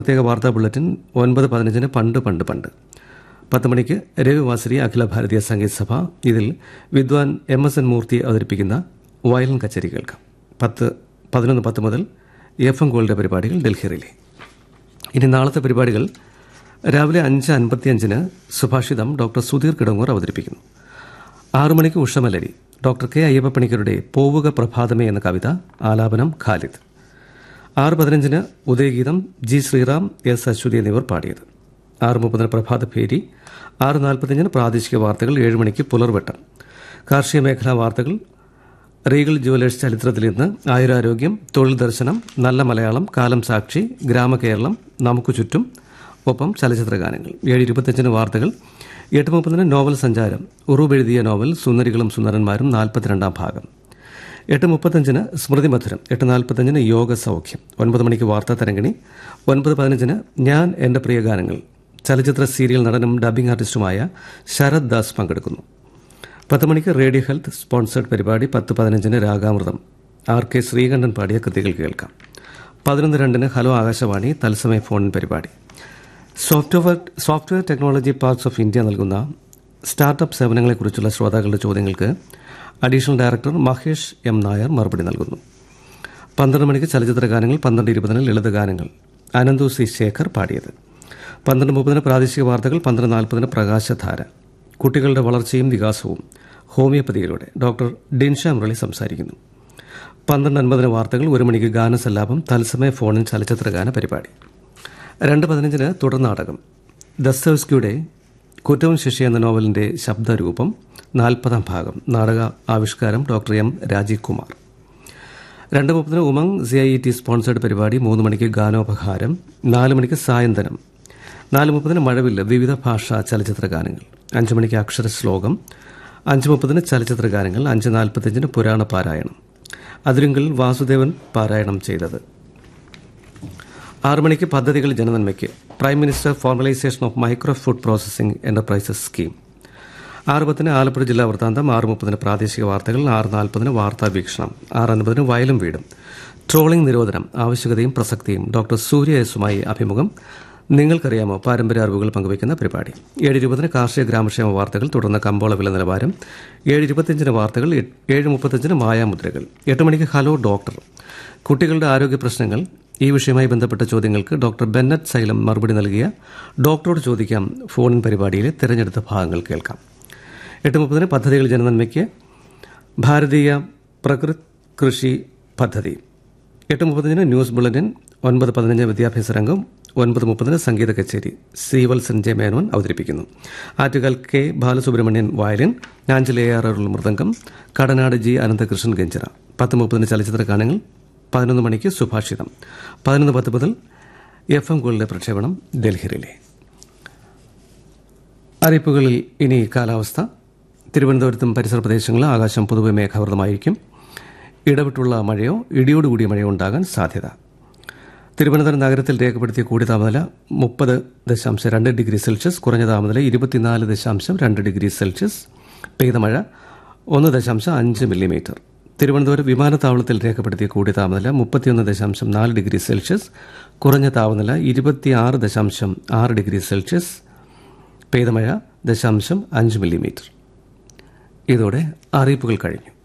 പ്രത്യേക വാർത്താ ബുള്ളറ്റിൻ ഒൻപത് പതിനഞ്ചിന് പണ്ട് പണ്ട് പണ്ട് പത്ത് മണിക്ക് രവിവാസരി അഖില ഭാരതീയ സംഗീത സഭ ഇതിൽ വിദ്വാൻ എം എസ് എൻ മൂർത്തി അവതരിപ്പിക്കുന്ന വയലിൻ കച്ചേരി കേൾക്കാം പത്ത് പതിനൊന്ന് പത്ത് മുതൽ എഫ് എം ഗോൾഡ് പരിപാടികൾ ഡൽഹി റിലേ ഇനി നാളത്തെ പരിപാടികൾ രാവിലെ അഞ്ച് അൻപത്തിയഞ്ചിന് സുഭാഷിതം ഡോക്ടർ സുധീർ കിടങ്ങൂർ അവതരിപ്പിക്കുന്നു ആറു മണിക്ക് ഉഷമലരി ഡോക്ടർ കെ അയ്യപ്പപ്പണിക്കരുടെ പോവുക പ്രഭാതമേ എന്ന കവിത ആലാപനം ഖാലിദ് ആറ് പതിനഞ്ചിന് ഉദയഗീതം ജി ശ്രീറാം എസ് അശ്വതി എന്നിവർ പാടിയത് ആറ് മുപ്പതിന് പ്രഭാത ഭേരി ആറ് നാൽപ്പത്തിയഞ്ചിന് പ്രാദേശിക വാർത്തകൾ ഏഴ് മണിക്ക് പുലർവട്ടം കാർഷിക മേഖലാ വാർത്തകൾ റീഗൽ ജുവലേഴ്സ് ചരിത്രത്തിൽ ഇന്ന് ആയുരാരോഗ്യം തൊഴിൽ ദർശനം നല്ല മലയാളം കാലം സാക്ഷി ഗ്രാമകേരളം നമുക്ക് ചുറ്റും ഒപ്പം ചലച്ചിത്ര ഗാനങ്ങൾ ഏഴ് ഇരുപത്തിയഞ്ചിന് വാർത്തകൾ എട്ട് മുപ്പതിന് നോവൽ സഞ്ചാരം ഉറൂബ് എഴുതിയ നോവൽ സുന്ദരികളും സുന്ദരന്മാരും നാൽപ്പത്തിരണ്ടാം ഭാഗം എട്ട് മുപ്പത്തഞ്ചിന് സ്മൃതി മധുരം എട്ട് നാൽപ്പത്തഞ്ചിന് യോഗ സൗഖ്യം ഒൻപത് മണിക്ക് വാർത്താ തരംഗിണി ഒൻപത് പതിനഞ്ചിന് ഞാൻ എൻ്റെ പ്രിയ ഗാനങ്ങൾ ചലച്ചിത്ര സീരിയൽ നടനും ഡബ്ബിംഗ് ആർട്ടിസ്റ്റുമായ ശരത് ദാസ് പങ്കെടുക്കുന്നു പത്ത് മണിക്ക് റേഡിയോ ഹെൽത്ത് സ്പോൺസേഡ് പരിപാടി പത്ത് പതിനഞ്ചിന് രാഗാമൃതം ആർ കെ ശ്രീകണ്ഠൻ പാടിയ കൃതികൾ കേൾക്കാം പതിനൊന്ന് രണ്ടിന് ഹലോ ആകാശവാണി തത്സമയ ഫോൺ പരിപാടി software software technology parks of India നൽകുന്ന സ്റ്റാർട്ടപ്പ് സേവനങ്ങളെക്കുറിച്ചുള്ള ശ്രോതാക്കളുടെ ചോദ്യങ്ങൾക്ക് additional director Mahesh M Nair മറുപടി നൽകുന്നു പന്ത്രണ്ട് മണിക്ക് ചലച്ചിത്ര ഗാനങ്ങൾ പന്ത്രണ്ട് ഇരുപതിന് ലളിത ഗാനങ്ങൾ അനന്തു സി ശേഖർ പാടിയത് പന്ത്രണ്ട് മുപ്പതിന് പ്രാദേശിക വാർത്തകൾ പന്ത്രണ്ട് നാൽപ്പതിന് പ്രകാശധാര കുട്ടികളുടെ വളർച്ചയും വികാസവും ഹോമിയോപ്പതിയിലൂടെ ഡോക്ടർ ഡിൻഷ മുരളി സംസാരിക്കുന്നു പന്ത്രണ്ട് അൻപതിന് വാർത്തകൾ ഒരു മണിക്ക് ഗാനസല്ലാപം തത്സമയ ഫോണിൻ ചലച്ചിത്ര ഗാന പരിപാടി രണ്ട് പതിനഞ്ചിന് തുടർ നാടകം ദസ്തവസ്കിയുടെ കുറ്റവും ശിക്ഷ എന്ന നോവലിന്റെ ശബ്ദരൂപം നാൽപ്പതാം ഭാഗം നാടക ആവിഷ്കാരം ഡോക്ടർ എം രാജീവ് കുമാർ രണ്ട് മുപ്പതിന് Umang C I T sponsored പരിപാടി മൂന്ന് മണിക്ക് ഗാനോപഹാരം നാല് മണിക്ക് സായന്തനം നാല് മുപ്പതിന് മഴവില്ല വിവിധ ഭാഷാ ചലച്ചിത്ര ഗാനങ്ങൾ അഞ്ച് മണിക്ക് അക്ഷര ശ്ലോകം അഞ്ച് മുപ്പതിന് ചലച്ചിത്ര ഗാനങ്ങൾ അഞ്ച് നാൽപ്പത്തിയഞ്ചിന് പുരാണ പാരായണം അതിരുങ്കിൽ വാസുദേവൻ പാരായണം ചെയ്തത് ആറ് മണിക്ക് പദ്ധതികൾ ജനനന്മയ്ക്ക് prime minister formalisation of micro food processing enterprises scheme ആറ് പത്തിന് ആലപ്പുഴ ജില്ലാ വൃത്താന്തം ആറ് മുപ്പതിന് പ്രാദേശിക വാർത്തകൾ ആറ് നാൽപ്പതിന് വാർത്താ വീക്ഷണം ആറ് അൻപതിന് വയലും വീടും ട്രോളിംഗ് നിരോധനം ആവശ്യകതയും പ്രസക്തിയും ഡോക്ടർ സൂര്യ എസുമായി അഭിമുഖം നിങ്ങൾക്കറിയാമോ പാരമ്പര്യ അറിവുകൾ പങ്കുവയ്ക്കുന്ന പരിപാടി ഏഴ് ഇരുപതിന് കാർഷിക ഗ്രാമക്ഷേമ വാർത്തകൾ തുടർന്ന് കമ്പോള വില നിലവാരം ഏഴ് ഇരുപത്തിയഞ്ചിന് വാർത്തകൾ ഏഴ് മുപ്പത്തഞ്ചിന് മായാമുദ്രകൾ എട്ട് മണിക്ക് ഹലോ ഡോക്ടർ കുട്ടികളുടെ ആരോഗ്യ പ്രശ്നങ്ങൾ ഈ വിഷയവുമായി ബന്ധപ്പെട്ട ചോദ്യങ്ങൾക്ക് ഡോക്ടർ ബെന്നറ്റ് സൈലം മറുപടി നൽകിയ ഡോക്ടറോട് ചോദിക്കാം ഫോണിൻ പരിപാടിയിലെ തിരഞ്ഞെടുത്ത ഭാഗങ്ങൾ കേൾക്കാം എട്ട് മുപ്പതിന് പദ്ധതികൾ ജനനന്മയ്ക്ക് ഭാരതീയ പ്രകൃത് കൃഷി പദ്ധതി എട്ട് മുപ്പതിന് ന്യൂസ് ബുള്ളറ്റിൻ ഒൻപത് പതിനഞ്ച് വിദ്യാഭ്യാസ രംഗം ഒൻപത് മുപ്പതിന് സംഗീത കച്ചേരി സീവത്സൻ ജെ മേനോൻ അവതരിപ്പിക്കുന്നു Attukal K Balasubramanian violin Anchal A R Arul mridangam Kadanad G Ananthakrishnan ganjira പത്ത് മുപ്പതിന് ചലച്ചിത്ര ഗാനങ്ങൾ പതിനൊന്ന് മണിക്ക് സുഭാഷിതം പതിനൊന്ന് പത്ത് മുതൽ എഫ് എം ഗോളിലെ പ്രക്ഷേപണം ഡൽഹിയിലെ അറിയിപ്പുകളിൽ ഇനി കാലാവസ്ഥ തിരുവനന്തപുരത്തും പരിസര പ്രദേശങ്ങളിലും ആകാശം പൊതുവെ മേഘാവൃതമായിരിക്കും ഇടവിട്ടുള്ള മഴയോ ഇടിയോടുകൂടിയ മഴയോ ഉണ്ടാകാൻ സാധ്യത തിരുവനന്തപുരം നഗരത്തിൽ രേഖപ്പെടുത്തിയ കൂടിയ താപനില മുപ്പത് ദശാംശം രണ്ട് ഡിഗ്രി സെൽഷ്യസ് കുറഞ്ഞ താപനില ഇരുപത്തിനാല് ദശാംശം രണ്ട് ഡിഗ്രി സെൽഷ്യസ് പെയ്ത മഴ ഒന്ന് ദശാംശം അഞ്ച് മില്ലിമീറ്റർ തിരുവനന്തപുരം വിമാനത്താവളത്തിൽ രേഖപ്പെടുത്തിയ കൂടിയ താപനില മുപ്പത്തിയൊന്ന് ദശാംശം നാല് ഡിഗ്രി സെൽഷ്യസ് കുറഞ്ഞ താപനില ഇരുപത്തിയാറ് ദശാംശം ആറ് ഡിഗ്രി സെൽഷ്യസ് പെയ്ത മഴ ദശാംശം അഞ്ച് മില്ലിമീറ്റർ ഇതോടെ അറിയിപ്പുകൾ കഴിഞ്ഞു